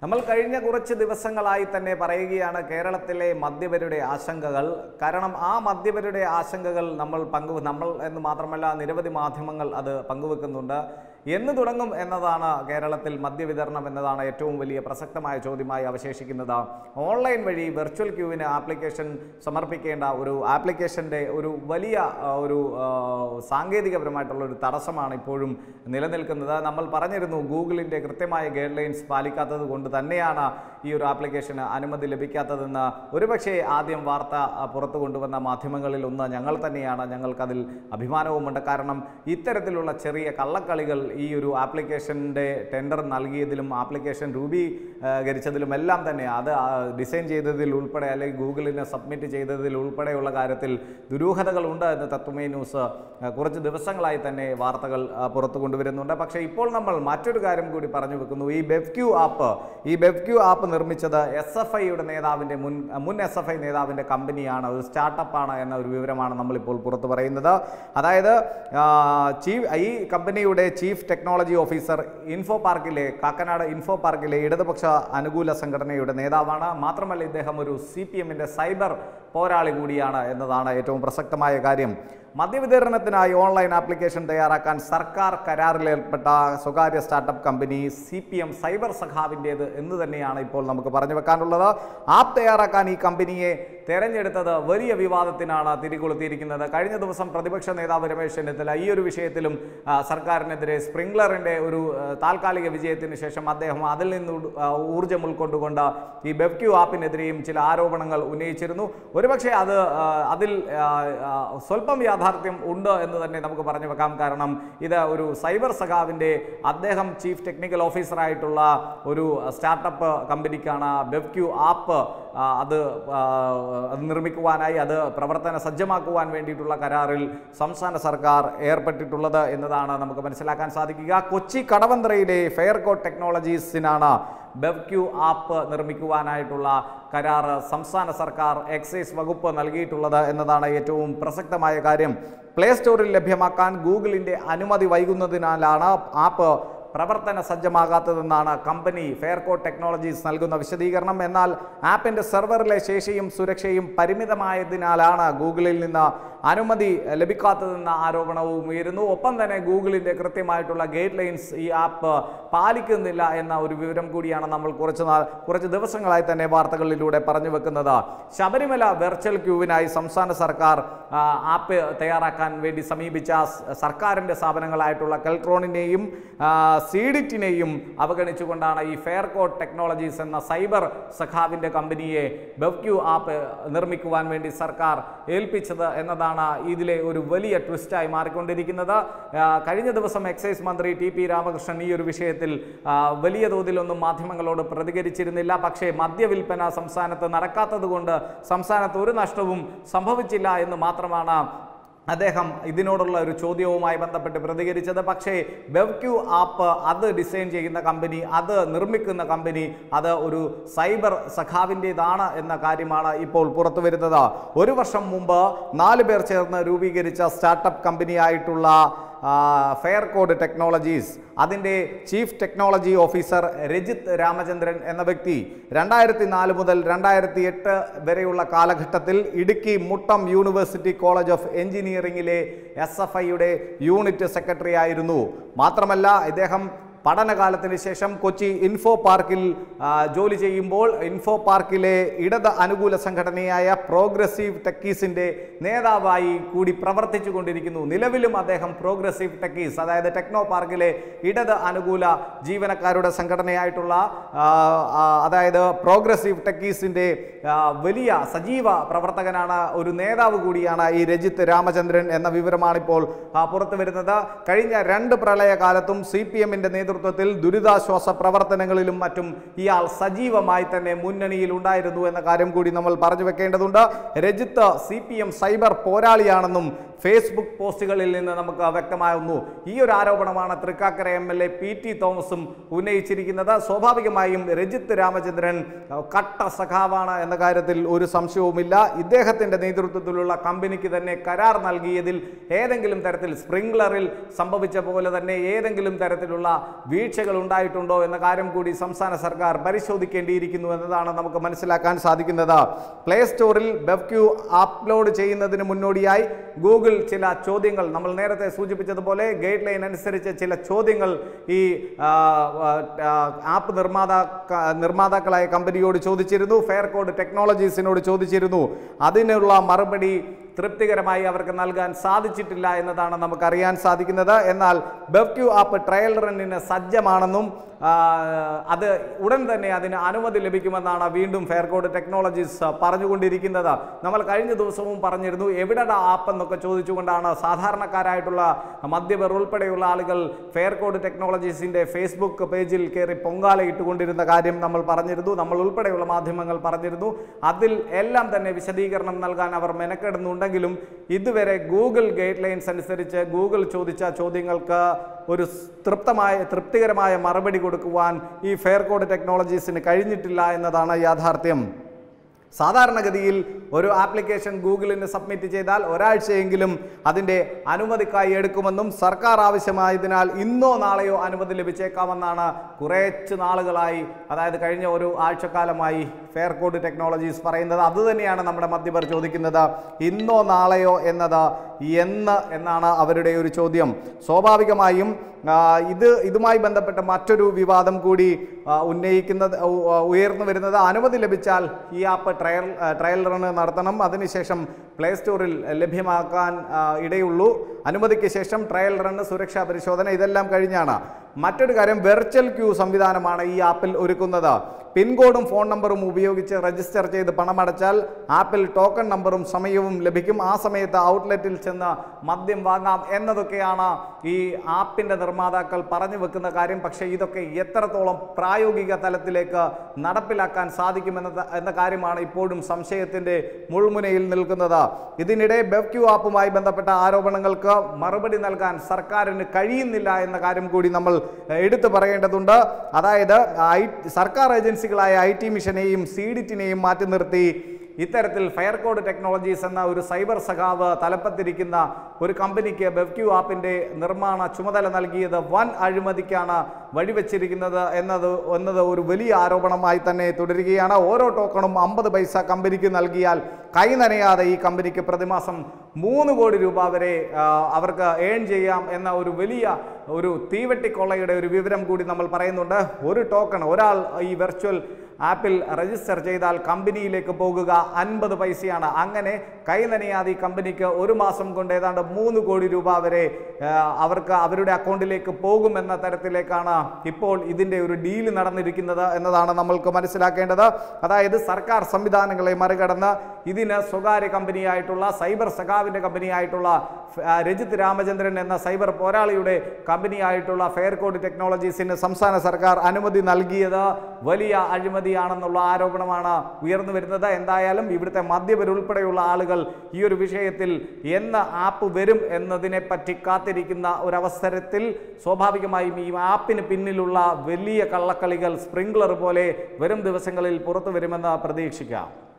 നമ്മൾ കഴിഞ്ഞ കുറച്ച് ദിവസങ്ങളായി തന്നെ പറയുകയാണ് കേരളത്തിലെ മദ്യപരുടെ ആശങ്കകൾ കാരണം ആ മദ്യപരുടെ ആശങ്കകൾ നമ്മൾ പങ്കു നമ്മൾ എന്ന് മാത്രമല്ല നിരവധി മാധ്യമങ്ങൾ അത് പങ്കുവെക്കുന്നുണ്ട് എന്ന് തുടങ്ങും എന്നതാണ് കേരളത്തിൽ മദ്യവിതരണം എന്നതാണ് ഏറ്റവും വലിയ പ്രസക്തമായ ചോദ്യമായി അവശേഷിക്കുന്നത് ഓൺലൈൻ വഴി വെർച്വൽ ക്യൂവിന് ആപ്ലിക്കേഷൻ സമർപ്പിക്കേണ്ട ഒരു ആപ്ലിക്കേഷൻ്റെ ഒരു വലിയ ആ, ഒരു ആ, സാങ്കേതികപരമായിട്ടുള്ള ഒരു തടസ്സമാണ് ഇപ്പോഴും നിലനിൽക്കുന്നത് നമ്മൾ പറഞ്ഞിരുന്നു ഗൂഗിളിൻ്റെ കൃത്യമായ ഗൈഡ് ലൈൻസ് പാലിക്കാത്തത് കൊണ്ട് തന്നെയാണ് ഈ ഒരു ആപ്ലിക്കേഷന് അനുമതി ലഭിക്കാത്തതെന്ന് ഒരുപക്ഷെ ആദ്യം വാർത്ത ആ, പുറത്തു കൊണ്ടുവന്ന മാധ്യമങ്ങളിൽ ഒന്ന് ഞങ്ങൾ തന്നെയാണ് ഞങ്ങൾക്കതിൽ അഭിമാനവുമുണ്ട് കാരണം ഇത്തരത്തിലുള്ള ചെറിയ കള്ളക്കളികൾ ഈ ഒരു ആപ്ലിക്കേഷൻ്റെ ടെൻഡർ നൽകിയതിലും ആപ്ലിക്കേഷൻ രൂപീകരിച്ചതിലും എല്ലാം തന്നെ അത് ആ, ഡിസൈൻ ചെയ്തതിൽ ഉൾപ്പെടെ അല്ലെങ്കിൽ ഗൂഗിളിന് സബ്മിറ്റ് ചെയ്തതിൽ ഉൾപ്പെടെയുള്ള കാര്യത്തിൽ ദുരൂഹതകളുണ്ട് എന്ന് തത്വമേ ന്യൂസ് ആ, കുറച്ച് ദിവസങ്ങളായി തന്നെ വാർത്തകൾ ആ, പുറത്തു കൊണ്ടുവരുന്നുണ്ട് പക്ഷേ ഇപ്പോൾ നമ്മൾ മറ്റൊരു കാര്യം കൂടി പറഞ്ഞു വെക്കുന്നു ഈ ബെഫ്ക്യൂ ആപ്പ് ഈ ബെഫ്ക്യൂ ആപ്പ് നിർമ്മിച്ചത് എസ് എഫ് ഐയുടെ നേതാവിൻ്റെ മുൻ മുൻ എസ് എഫ് ഐ നേതാവിൻ്റെ കമ്പനിയാണ് ഒരു സ്റ്റാർട്ടപ്പാണ് എന്ന ഒരു വിവരമാണ് നമ്മളിപ്പോൾ പുറത്തു പറയുന്നത് അതായത് ചീഫ് ഈ കമ്പനിയുടെ ചീഫ് ടെക്നോളജി ഓഫീസർ ഇൻഫോ പാർക്കിലെ കാക്കനാട് ഇൻഫോ പാർക്കിലെ ഇടതുപക്ഷ അനുകൂല സംഘടനയുടെ നേതാവാണ് മാത്രമല്ല ഇദ്ദേഹം ഒരു സി പി എമ്മിൻ്റെ സൈബർ പോരാളി കൂടിയാണ് എന്നതാണ് ഏറ്റവും പ്രസക്തമായ കാര്യം മദ്യവിതരണത്തിനായി ഓൺലൈൻ ആപ്ലിക്കേഷൻ തയ്യാറാക്കാൻ സർക്കാർ കരാറിലേർപ്പെട്ട സ്വകാര്യ startup company C P M cyber സഖാവിൻ്റേത് എന്ന് തന്നെയാണ് ഇപ്പോൾ നമുക്ക് പറഞ്ഞു വെക്കാനുള്ളത് ആപ്പ് തയ്യാറാക്കാൻ ഈ കമ്പനിയെ തെരഞ്ഞെടുത്തത് വലിയ വിവാദത്തിനാണ് തിരികൊളുത്തിയിരിക്കുന്നത് കഴിഞ്ഞ ദിവസം പ്രതിപക്ഷ നേതാവ് രമേശ് ചെന്നിത്തല ഈ ഒരു വിഷയത്തിലും ആ, സർക്കാരിനെതിരെ സ്പ്രിംഗ്ലറിൻ്റെ ഒരു ആ, താൽക്കാലിക വിജയത്തിന് ശേഷം അദ്ദേഹം അതിൽ നിന്ന് ഉ- ആ, ഊർജ്ജം ഉൾക്കൊണ്ടുകൊണ്ട് ഈ ബെബ്ക്യൂ ആപ്പിനെതിരെയും ചില ആരോപണങ്ങൾ ഉന്നയിച്ചിരുന്നു ഒരുപക്ഷെ അത് ആ, അതിൽ ആ, ആ, സ്വല്പം യാഥാർത്ഥ്യം ഉണ്ട് എന്ന് തന്നെ നമുക്ക് പറഞ്ഞു വെക്കാം കാരണം ഇത് ഒരു സൈബർ സഖാവിൻ്റെ അദ്ദേഹം ചീഫ് ടെക്നിക്കൽ ഓഫീസറായിട്ടുള്ള ഒരു സ്റ്റാർട്ടപ്പ് കമ്പനിക്കാണ് ബെബ്ക്യൂ ആപ്പ് ആ, അത് ആ, അത് നിർമ്മിക്കുവാനായി അത് പ്രവർത്തന സജ്ജമാക്കുവാൻ വേണ്ടിയിട്ടുള്ള കരാറിൽ സംസ്ഥാന സർക്കാർ ഏർപ്പെട്ടിട്ടുള്ളത് എന്നതാണ് നമുക്ക് മനസ്സിലാക്കാൻ സാധിക്കുക കൊച്ചി കടവന്ത്രയിലെ ഫെയർകോട്ട് ടെക്നോളജീസിനാണ് ബെബ്ക്യൂ ആപ്പ് നിർമ്മിക്കുവാനായിട്ടുള്ള കരാർ സംസ്ഥാന സർക്കാർ എക്സൈസ് വകുപ്പ് നൽകിയിട്ടുള്ളത് എന്നതാണ് ഏറ്റവും പ്രസക്തമായ കാര്യം പ്ലേ സ്റ്റോറിൽ ലഭ്യമാക്കാൻ ഗൂഗിളിൻ്റെ അനുമതി വൈകുന്നതിനാലാണ് ആപ്പ് പ്രവർത്തന സജ്ജമാകാത്തതെന്നാണ് കമ്പനി ഫെയർകോട്ട് ടെക്നോളജീസ് നൽകുന്ന വിശദീകരണം എന്നാൽ ആപ്പിൻ്റെ സെർവറിലെ ശേഷിയും സുരക്ഷയും പരിമിതമായതിനാലാണ് ഗൂഗിളിൽ നിന്ന് അനുമതി ലഭിക്കാത്തതെന്ന ആരോപണവും ഉയരുന്നു ഒപ്പം തന്നെ ഗൂഗിളിൻ്റെ കൃത്യമായിട്ടുള്ള ഗൈഡ് ലൈൻസ് ഈ ആപ്പ് പാലിക്കുന്നില്ല എന്ന ഒരു വിവരം കൂടിയാണ് നമ്മൾ കുറച്ച് നാൾ കുറച്ച് ദിവസങ്ങളായി തന്നെ വാർത്തകളിലൂടെ പറഞ്ഞു വെക്കുന്നത് ശബരിമല വെർച്വൽ ക്യൂവിനായി സംസ്ഥാന സർക്കാർ ആ, ആപ്പ് തയ്യാറാക്കാൻ വേണ്ടി സമീപിച്ച സ് സർക്കാരിൻ്റെ സ്ഥാപനങ്ങളായിട്ടുള്ള കെൽട്രോണിനെയും സീഡിറ്റിനെയും അവഗണിച്ചുകൊണ്ടാണ് ഈ ഫെയർകോട്ട് ടെക്നോളജീസ് എന്ന സൈബർ സഖാവിൻ്റെ കമ്പനിയെ ബെവ്ക്യൂ ആപ്പ് നിർമ്മിക്കുവാൻ വേണ്ടി സർക്കാർ ഏൽപ്പിച്ചത് എന്നതാണ് ഇതിലെ ഒരു വലിയ ട്വിസ്റ്റായി മാറിക്കൊണ്ടിരിക്കുന്നത് ആ, കഴിഞ്ഞ ദിവസം എക്സൈസ് മന്ത്രി ടി പി രാമകൃഷ്ണൻ ഈ ഒരു വിഷയത്തിൽ ആ, വലിയ തോതിലൊന്നും മാധ്യമങ്ങളോട് പ്രതികരിച്ചിരുന്നില്ല പക്ഷേ മദ്യവിൽപ്പന സംസ്ഥാനത്ത് നടക്കാത്തത് കൊണ്ട് സംസ്ഥാനത്ത് ഒരു നഷ്ടവും സംഭവിച്ചില്ല എന്ന് മാത്രമാണ് അദ്ദേഹം ഇതിനോടുള്ള ഒരു ചോദ്യവുമായി ബന്ധപ്പെട്ട് പ്രതികരിച്ചത് പക്ഷേ ബെവ്ക്യൂ ആപ്പ് അത് ഡിസൈൻ ചെയ്യുന്ന കമ്പനി അത് നിർമ്മിക്കുന്ന കമ്പനി അത് ഒരു സൈബർ സഖാവിൻ്റെതാണ് എന്ന കാര്യമാണ് ഇപ്പോൾ പുറത്തു വരുന്നത് ഒരു വർഷം മുമ്പ് നാല് പേർ ചേർന്ന് രൂപീകരിച്ച സ്റ്റാർട്ടപ്പ് കമ്പനിയായിട്ടുള്ള ഫെയർ കോഡ് ടെക്നോളജീസ് അതിൻ്റെ chief technology officer Rajith Ramachandran എന്ന വ്യക്തി രണ്ടായിരത്തി നാല് മുതൽ രണ്ടായിരത്തി എട്ട് വരെയുള്ള കാലഘട്ടത്തിൽ Idukki Muttom university college of എഞ്ചിനീയറിംഗിലെ എസ് എഫ് ഐയുടെ യൂണിറ്റ് സെക്രട്ടറി ആയിരുന്നു മാത്രമല്ല ഇദ്ദേഹം പഠനകാലത്തിന് ശേഷം കൊച്ചി ഇൻഫോ പാർക്കിൽ ആ, ജോലി ചെയ്യുമ്പോൾ ഇൻഫോ പാർക്കിലെ ഇടത് അനുകൂല സംഘടനയായ പ്രോഗ്രസീവ് ടെക്കീസിൻ്റെ നേതാവായി കൂടി പ്രവർത്തിച്ചു കൊണ്ടിരിക്കുന്നു നിലവിലും അദ്ദേഹം പ്രോഗ്രസീവ് ടെക്കീസ് അതായത് ടെക്നോ പാർക്കിലെ ഇടത് അനുകൂല ജീവനക്കാരുടെ സംഘടനയായിട്ടുള്ള ആ, ആ, അതായത് പ്രോഗ്രസീവ് ടെക്കീസിൻ്റെ ആ, വലിയ സജീവ പ്രവർത്തകനാണ് ഒരു നേതാവ് കൂടിയാണ് ഈ രജിത്ത് രാമചന്ദ്രൻ എന്ന വിവരമാണിപ്പോൾ ആ, പുറത്തു വരുന്നത് കഴിഞ്ഞ രണ്ട് പ്രളയകാലത്തും സി പി എമ്മിൻ്റെ നേതൃത്വത്തിൽ ദുരിതാശ്വാസ പ്രവർത്തനങ്ങളിലും മറ്റും ഇയാൾ സജീവമായി തന്നെ മുന്നണിയിൽ ഉണ്ടായിരുന്നു എന്ന കാര്യം കൂടി നമ്മൾ പറഞ്ഞു വെക്കേണ്ടതുണ്ട് Rajith C P M cyber പോരാളിയാണെന്നും ഫേസ്ബുക്ക് പോസ്റ്റുകളിൽ നിന്ന് നമുക്ക് വ്യക്തമാകുന്നു ഈ ഒരു ആരോപണമാണ് Thrikkakara M L A P T തോമസും ഉന്നയിച്ചിരിക്കുന്നത് സ്വാഭാവികമായും രജിത്ത് രാമചന്ദ്രൻ അഹ്, കട്ട സഖാവാണ് എന്ന കാര്യത്തിൽ ഒരു സംശയവുമില്ല ഇദ്ദേഹത്തിന്റെ നേതൃത്വത്തിലുള്ള കമ്പനിക്ക് തന്നെ കരാർ നൽകിയതിൽ ഏതെങ്കിലും തരത്തിൽ സ്പ്രിംഗ്ലറിൽ സംഭവിച്ച പോലെ തന്നെ ഏതെങ്കിലും തരത്തിലുള്ള വീഴ്ചകൾ ഉണ്ടായിട്ടുണ്ടോ എന്ന കാര്യം കൂടി സംസ്ഥാന സർക്കാർ പരിശോധിക്കേണ്ടിയിരിക്കുന്നു എന്നതാണ് നമുക്ക് മനസ്സിലാക്കാൻ സാധിക്കുന്നത് പ്ലേ സ്റ്റോറിൽ ബെവ്ക്യൂ അപ്ലോഡ് ചെയ്യുന്നതിന് മുന്നോടിയായി ഗൂഗിൾ ചില ചോദ്യങ്ങൾ നമ്മൾ നേരത്തെ സൂചിപ്പിച്ചതുപോലെ ഗൈഡ് ലൈൻ അനുസരിച്ച് ചില ചോദ്യങ്ങൾ ഈ ആ, ആ, ആപ്പ് നിർമ്മാതാ നിർമ്മാതാക്കളായ കമ്പനിയോട് ചോദിച്ചിരുന്നു ഫെയർ കോഡ് ടെക്നോളജീസിനോട് ചോദിച്ചിരുന്നു അതിനുള്ള മറുപടി തൃപ്തികരമായി അവർക്ക് നൽകാൻ സാധിച്ചിട്ടില്ല എന്നതാണ് നമുക്കറിയാൻ സാധിക്കുന്നത് എന്നാൽ ബെവ്ക്യൂ ആപ്പ് ട്രയൽ റണ്ണിന് സജ്ജമാണെന്നും ആ, അത് ഉടൻ തന്നെ അതിന് അനുമതി ലഭിക്കുമെന്നാണ് വീണ്ടും ഫെയർ കോഡ് ടെക്നോളജീസ് പറഞ്ഞുകൊണ്ടിരിക്കുന്നത് നമ്മൾ കഴിഞ്ഞ ദിവസവും പറഞ്ഞിരുന്നു എവിടെടാ ആപ്പ് എന്നൊക്കെ ചോദിച്ചുകൊണ്ടാണ് സാധാരണക്കാരായിട്ടുള്ള മദ്യപർ ഉൾപ്പെടെയുള്ള ആളുകൾ ഫെയർ കോഡ് ടെക്നോളജീസിന്റെ ഫേസ്ബുക്ക് പേജിൽ കയറി പൊങ്കാല ഇട്ടുകൊണ്ടിരുന്ന കാര്യം നമ്മൾ പറഞ്ഞിരുന്നു നമ്മൾ ഉൾപ്പെടെയുള്ള മാധ്യമങ്ങൾ പറഞ്ഞിരുന്നു അതിൽ എല്ലാം തന്നെ വിശദീകരണം നൽകാൻ അവർ മെനക്കെടുന്നുണ്ടെങ്കിലും ഇതുവരെ ഗൂഗിൾ ഗൈഡ് ലൈൻസ് അനുസരിച്ച് ഗൂഗിൾ ചോദിച്ച ചോദ്യങ്ങൾക്ക് ഒരു തൃപ്തമായ തൃപ്തികരമായ മറുപടി കൊടുക്കുവാൻ ഈ ഫെയർ കോഡ് ടെക്നോളജീസിന് കഴിഞ്ഞിട്ടില്ല എന്നതാണ് യാഥാർത്ഥ്യം സാധാരണഗതിയിൽ ഒരു ആപ്ലിക്കേഷൻ ഗൂഗിളിന് സബ്മിറ്റ് ചെയ്താൽ ഒരാഴ്ചയെങ്കിലും അതിൻ്റെ അനുമതിക്കായി എടുക്കുമെന്നും സർക്കാർ ആവശ്യമായതിനാൽ ഇന്നോ നാളെയോ അനുമതി ലഭിച്ചേക്കാമെന്നാണ് കുറേച്ച് നാളുകളായി അതായത് കഴിഞ്ഞ ഒരു ആഴ്ചക്കാലമായി ഫെയർ കോഡ് ടെക്നോളജീസ് പറയുന്നത് അതുതന്നെയാണ് നമ്മുടെ മധ്യപർ ചോദിക്കുന്നത് ഇന്നോ നാളെയോ എന്നത് എന്ന് എന്നാണ് അവരുടെ ഒരു ചോദ്യം സ്വാഭാവികമായും ആ, ഇത് ഇതുമായി ബന്ധപ്പെട്ട മറ്റൊരു വിവാദം കൂടി ആ, ഉന്നയിക്കുന്നത് ഉ- ആ, ഉയർന്നു വരുന്നത് അനുമതി ലഭിച്ചാൽ ഈ ആപ്പ് ട്രയൽ ആ, ട്രയൽ റൺ നടത്തണം അതിനുശേഷം പ്ലേ സ്റ്റോറിൽ ലഭ്യമാക്കാൻ ആ, ഇടയുള്ളൂ അനുമതിക്ക് ശേഷം ട്രയൽ റൺ സുരക്ഷാ പരിശോധന ഇതെല്ലാം കഴിഞ്ഞാണ് മറ്റൊരു കാര്യം വെർച്വൽ ക്യൂ സംവിധാനമാണ് ഈ ആപ്പിൽ ഒരുക്കുന്നത് പിൻകോഡും ഫോൺ നമ്പറും ഉപയോഗിച്ച് രജിസ്റ്റർ ചെയ്ത് പണമടച്ചാൽ ആപ്പിൽ ടോക്കൺ നമ്പറും സമയവും ലഭിക്കും ആ സമയത്ത് ഔട്ട്ലെറ്റിൽ ചെന്ന് മദ്യം വാങ്ങാം എന്നതൊക്കെയാണ് ഈ ആപ്പിൻ്റെ നിർമ്മാതാക്കൾ പറഞ്ഞു വെക്കുന്ന കാര്യം പക്ഷേ ഇതൊക്കെ എത്രത്തോളം പ്രായോഗിക തലത്തിലേക്ക് നടപ്പിലാക്കാൻ സാധിക്കുമെന്ന എന്ന കാര്യമാണ് ഇപ്പോഴും സംശയത്തിൻ്റെ മുൾമുനയിൽ നിൽക്കുന്നത് ഇതിനിടെ ബെവ്ക്യൂ ആപ്പുമായി ബന്ധപ്പെട്ട ആരോപണങ്ങൾക്ക് മറുപടി നൽകാൻ സർക്കാരിന് കഴിയുന്നില്ല എന്ന കാര്യം കൂടി നമ്മൾ ഏഹ്, എടുത്തു പറയേണ്ടതുണ്ട് അതായത് ഐ സർക്കാർ ഏജൻസികളായ ഐ ടി മിഷനെയും സീഡിറ്റിനെയും മാറ്റി നിർത്തി ഇത്തരത്തിൽ ഫയർ കോഡ് ടെക്നോളജീസ് എന്ന ഒരു സൈബർ സഖാവ് തലപ്പത്തിരിക്കുന്ന ഒരു കമ്പനിക്ക് ബെവ്ക്യൂ ആപ്പിന്റെ നിർമ്മാണ ചുമതല നൽകിയത് വൻ അഴിമതിക്കാണ് വഴിവെച്ചിരിക്കുന്നത് എന്നത് എന്നത് ഒരു വലിയ ആരോപണമായി തന്നെ തുടരുകയാണ് ഓരോ ടോക്കണും അമ്പത് പൈസ കമ്പനിക്ക് നൽകിയാൽ കൈ നനയാതെ ഈ കമ്പനിക്ക് പ്രതിമാസം മൂന്ന് കോടി രൂപ വരെ ആ, അവർക്ക് ഏൺ ചെയ്യാം എന്ന ഒരു വലിയ ഒരു തീവെട്ടിക്കൊള്ളയുടെ ഒരു വിവരം കൂടി നമ്മൾ പറയുന്നുണ്ട് ഒരു ടോക്കൺ ഒരാൾ ഈ വെർച്വൽ ആപ്പിൽ രജിസ്റ്റർ ചെയ്താൽ കമ്പനിയിലേക്ക് പോകുക അൻപത് പൈസയാണ് അങ്ങനെ കൈ നനയാതെ ഈ കമ്പനിക്ക് ഒരു മാസം കൊണ്ട് ഏതാണ്ട് മൂന്ന് കോടി രൂപ വരെ ആ, അവർക്ക് അവരുടെ അക്കൗണ്ടിലേക്ക് പോകുമെന്ന തരത്തിലേക്കാണ് ഇപ്പോൾ ഇതിൻ്റെ ഒരു ഡീല് നടന്നിരിക്കുന്നത് എന്നതാണ് നമ്മൾക്ക് മനസ്സിലാക്കേണ്ടത് അതായത് സർക്കാർ സംവിധാനങ്ങളെ മറികടന്ന് ഇതിന് സ്വകാര്യ കമ്പനിയായിട്ടുള്ള സൈബർ സഖാവിൻ്റെ കമ്പനിയായിട്ടുള്ള ഫ- ആ, രജിത് രാമചന്ദ്രൻ എന്ന സൈബർ പോരാളിയുടെ കമ്പനിയായിട്ടുള്ള ഫെയർ കോഡ് ടെക്നോളജീസിന് സംസ്ഥാന സർക്കാർ അനുമതി നൽകിയത് വലിയ അഴിമതിയാണെന്നുള്ള ആരോപണമാണ് ഉയർന്നു വരുന്നത് എന്തായാലും ഇവിടുത്തെ മദ്യപരുൾപ്പെടെയുള്ള ആളുകൾ ഈ ഒരു വിഷയത്തിൽ എന്ന് ആപ്പ് വരും എന്നതിനെ പറ്റി കാത്തിരിക്കുന്ന ഒരവസരത്തിൽ സ്വാഭാവികമായും ഈ ആപ്പിന് പിന്നിലുള്ള വലിയ കള്ളക്കളികൾ സ്പ്രിംഗ്ലർ പോലെ വരും ദിവസങ്ങളിൽ പുറത്തു വരുമെന്ന് പ്രതീക്ഷിക്കാം